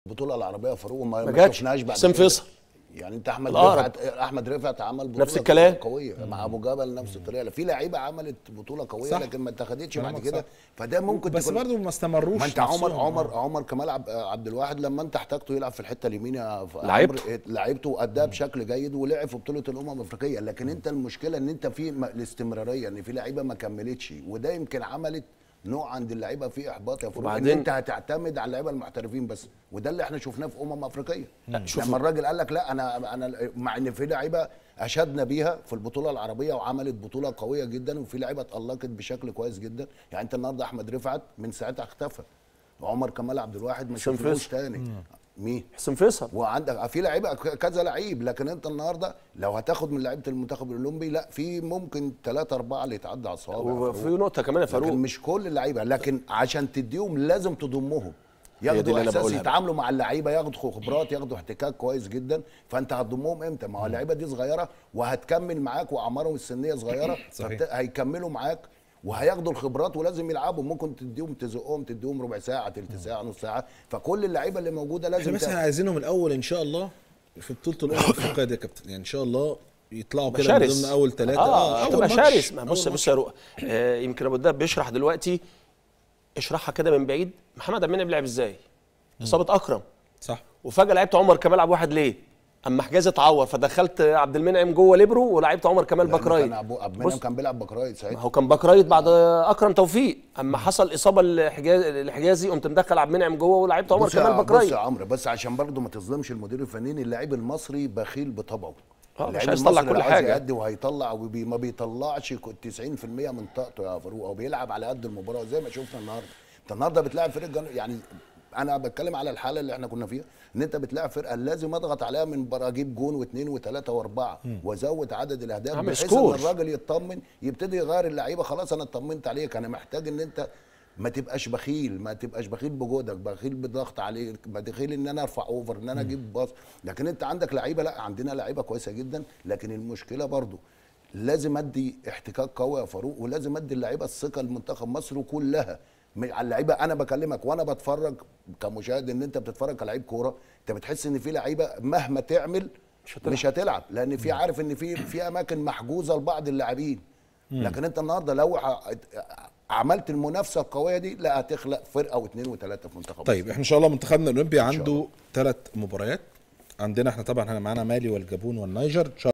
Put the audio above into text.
البطوله العربيه فاروق ما, ما ما جاتش. شفناش بعد حسام كده. فيصل. يعني انت احمد الأقرب. رفعت احمد رفعت عمل بطوله نفس الكلام. قويه مع ابو جبل نفس الطريقه في لعيبه عملت بطوله قويه صح. لكن ما اتخدتش كلامك بعد كده صح. فده ممكن بس تكون برضه ما استمروش ما انت عمر نفسهم. عمر عمر كمال عب- عبد الواحد لما انت احتاجته يلعب في الحته اليمين يا ف- لعبته. عمرو، اه، لعبته واداه بشكل جيد ولعب في بطوله الامم الافريقيه لكن انت المشكله ان انت في م- الاستمراريه ان في لعيبه ما كملتش وده يمكن عملت نوع عند اللعيبه فيه احباط يا فاروق ان وبعدين- انت هتعتمد على اللعيبه المحترفين بس وده اللي احنا شفناه في امم افريقيه شوف- لما الراجل قال لك لا انا انا مع ان في لعيبه اشدنا بيها في البطوله العربيه وعملت بطوله قويه جدا وفي لعيبه اتالقت بشكل كويس جدا يعني انت النهارده احمد رفعت من ساعتها اختفى عمر كمال عبد الواحد ما حسام شفناهوش فيصل. تاني مين حسام فيصل وعندك في لعيبه ك- كذا لعيب لكن انت النهارده لو هتاخد من لعيبه المنتخب الاولمبي لا في ممكن ثلاثه اربعه اللي يتعدى على الصوابع وفي نقطه كمان يا لكن فاروق مش كل اللعيبه لكن عشان تديهم لازم تضمهم دي اللي ياخدوا أنا احساس بقولها بقى. يتعاملوا مع اللعيبه ياخدوا خبرات ياخدوا احتكاك كويس جدا فانت هتضمهم امتى ما هو اللعيبه دي صغيره وهتكمل معاك واعمارهم السنيه صغيره صحيح. فبت- هيكملوا معاك وهياخدوا الخبرات ولازم يلعبوا ممكن تديهم تزقهم تديهم ربع ساعه تلت ساعه نص ساعه فكل اللعيبه اللي موجوده احنا لازم بس تاخد. عايزينهم الاول ان شاء الله في بطوله الامم الافريقيه دي يا كابتن يعني ان شاء الله يطلعوا كده من شرس ضمن اول ثلاثه اه أول تبقى ماتش. شرس ما أول بص ماتش. بص يا رؤى آه يمكن ابو الدهب بيشرح دلوقتي اشرحها كده من بعيد محمد عبد المنعم لعب ازاي؟ اصابه اكرم صح وفجاه لعبت عمر كمال عبد واحد ليه؟ اما حجازي اتعور فدخلت عبد المنعم جوه ليبرو ولعبت عمر كمال لأن باك رايت كان ابو عبد بص، المنعم كان بيلعب باك رايت ما ساعتها هو كان باك رايت بعد اكرم توفيق اما حصل اصابه لحجازي لحجازي قمت مدخل عبد المنعم جوه ولعبت عمر بص يا- كمال باك بص رايت يا عمرو بس عشان برضه ما تظلمش المدير الفني اللاعب المصري بخيل بطبعه آه، مش اللعيب عايز يطلع المصري كل لو عايز حاجة. يأدي وهيطلع وبي ما بيطلعش ك- 90% من طاقته يا فاروق او بيلعب على قد المباراه زي ما شفنا النهارده انت النهارده بتلاعب فريق جن... يعني انا بتكلم على الحاله اللي احنا كنا فيها ان انت بتلاعب فرقه لازم اضغط عليها من بره اجيب جون واثنين وثلاثه واربعه وازود عدد الاهداف اعمل بحيث ان سكور. الراجل يطمن يبتدي يغير اللعيبه خلاص انا اطمنت عليك انا محتاج ان انت ما تبقاش بخيل ما تبقاش بخيل بجهدك بخيل بضغط عليك بخيل ان انا ارفع اوفر ان انا اجيب باص لكن انت عندك لعيبه لا عندنا لعيبه كويسه جدا لكن المشكله برضو لازم ادي احتكاك قوي يا فاروق ولازم ادي اللعيبه الثقه لمنتخب مصر كلها م- على اللعيبه انا بكلمك وانا بتفرج كمشاهد ان انت بتتفرج كلاعب كوره انت بتحس ان في لعيبه مهما تعمل مش هتلعب. مش هتلعب لان في عارف ان في في اماكن محجوزه لبعض اللاعبين لكن انت النهارده لو ع- عملت المنافسه القويه دي لا هتخلق فرقه واثنين وثلاثه في منتخب طيب احنا ان شاء الله منتخبنا الاولمبي عنده ثلاث مباريات عندنا احنا طبعا احنا معانا مالي والجابون والنيجر إن شاء